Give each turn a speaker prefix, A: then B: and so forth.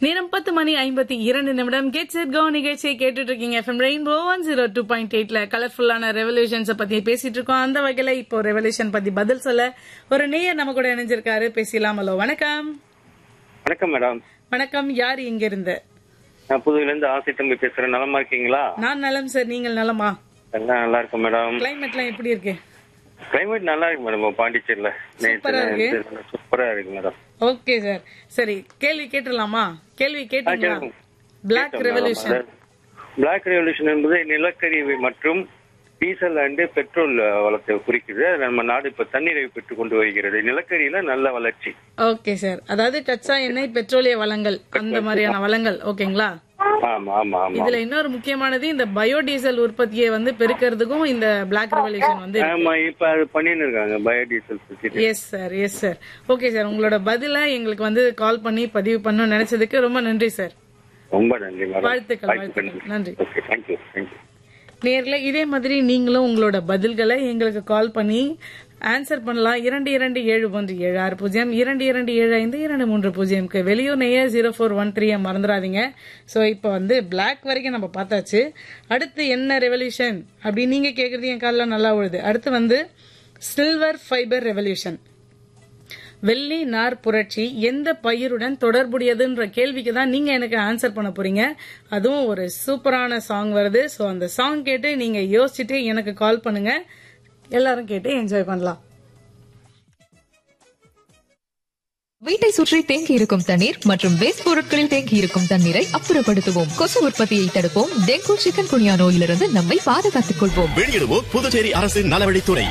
A: நேரம் பத்து மணி ஐம்பத்தி இரண்டு நிமிடம் கெட் செட் கோ நிகழ்ச்சியை கேட்டுட்டு இருக்கீங்க FM rainbow one zero two point எயிட்ல கலர்ஃபுல்லான ரெவல்யூஷன்ஸ் பத்தி பேசிட்டு இருக்கோம் அந்த வகையில இப்போ ரெவல்யூஷன் பத்தி பதில் சொல்ல ஒரு நேயர் நம்ம கூட இணைஞ்சிருக்காரு பேசலாம் ஹலோ வணக்கம்
B: வணக்கம் மேடம்
A: வணக்கம் யார் இங்க இருந்து
B: நான் புதுவில இருந்து ஆசை தம்பி பேசுறேன் நலமா இருக்கீங்களா
A: நான் நலம் சார் நீங்கள் நலமா
B: எல்லாம் நல்லா இருக்கும் மேடம்
A: கிளைமேட்லாம் எப்படி இருக்கு
B: கிளைமேட் நல்லா இருக்கு மேடம் பாண்டிச்சேரியில
A: சூப்பரா இருக்கு.
B: சூப்பரா இருக்கு மேடம்
A: ஓகே சார் சரி கேள்வி கேட்டுடலாமா கேள்வி கேட்டீங்களா பிளாக் ரெவல்யூஷன்
B: பிளாக் ரெவல்யூஷன் என்பது நிலக்கரி மற்றும் டீசல் அண்ட் பெட்ரோல் வளத்தை குறிக்குது அது நம்ம நாடு இப்ப தண்ணீரை பெற்றுக் கொண்டு வருகிறது நிலக்கரியில நல்ல வளர்ச்சி
A: ஓகே சார் அதாவது கச்சா எண்ணெய் பெட்ரோலிய வளங்கள் அந்த மாதிரியான வளங்கள் ஓகேங்களா
B: ஆமா ஆமா ஆமா
A: இதுல இன்னொரு முக்கியமானது இந்த பயோடீசல் உற்பத்தியை வந்து பெருக்கிறதுக்கும் இந்த பிளாக் ரெவல்யூஷன் வந்து
B: ஆமா இப்ப அது பண்ணின்னு இருக்காங்க பயோடீசல் பத்தி
A: yes sir yes sir okay sir உங்களோட பதில எங்களுக்கு வந்து கால் பண்ணி பதிவு பண்ண நினைச்சதுக்கு ரொம்ப நன்றி சார்
B: ரொம்ப நன்றி மேடம்
A: வாழ்த்துக்கள் வாழ்த்துக்கள் நன்றி
B: ஓகே தேங்க்யூ தேங்க்யூ
A: நேர்ல இதே மாதிரி நீங்களும் உங்களோட பதில்களை எங்களுக்கு கால் பண்ணி ஆன்சர் பண்ணலாம் இரண்டு இரண்டு ஏழு ஒன்று ஏழு ஆறு பூஜ்ஜியம் இரண்டு இரண்டு ஏழு ஐந்து இரண்டு மூன்று பூஜ்ஜியம்க்கு வெளியூர் நேயர் ஜீரோ ஃபோர் ஒன் த்ரீ மறந்துடாதீங்க ஸோ இப்போ வந்து பிளாக் வரைக்கும் நம்ம பார்த்தாச்சு அடுத்து என்ன ரெவல்யூஷன் அப்படின்னு நீங்க கேட்கறது என் காலில் நல்லா விழுது அடுத்து வந்து சில்வர் ஃபைபர் ரெவல்யூஷன் வெள்ளி நார் புரட்சி எந்த பயிருடன் தொடர்புடையதுன்ற கேள்விக்கு தான் நீங்க எனக்கு ஆன்சர் பண்ண போறீங்க அதுவும் ஒரு சூப்பரான சாங் வருது ஸோ அந்த சாங் கேட்டு நீங்க யோசிச்சுட்டு எனக்கு கால் பண்ணுங்க எல்லாரும் கேட்டு என்ஜாய் பண்ணலாம்
C: வீட்டை சுற்றி தேங்கி இருக்கும் தண்ணீர் மற்றும் வேஸ்ட் பொருட்களில் தேங்கி இருக்கும் தண்ணீரை அப்புறப்படுத்துவோம் கொசு உற்பத்தியை தடுப்போம் டெங்கு சிக்கன் குனியா நோயிலிருந்து நம்மை பாதுகாத்துக் கொள்வோம்
D: வெளியிடுவோம் புதுச்சேரி அரசின் நலவழித்துறை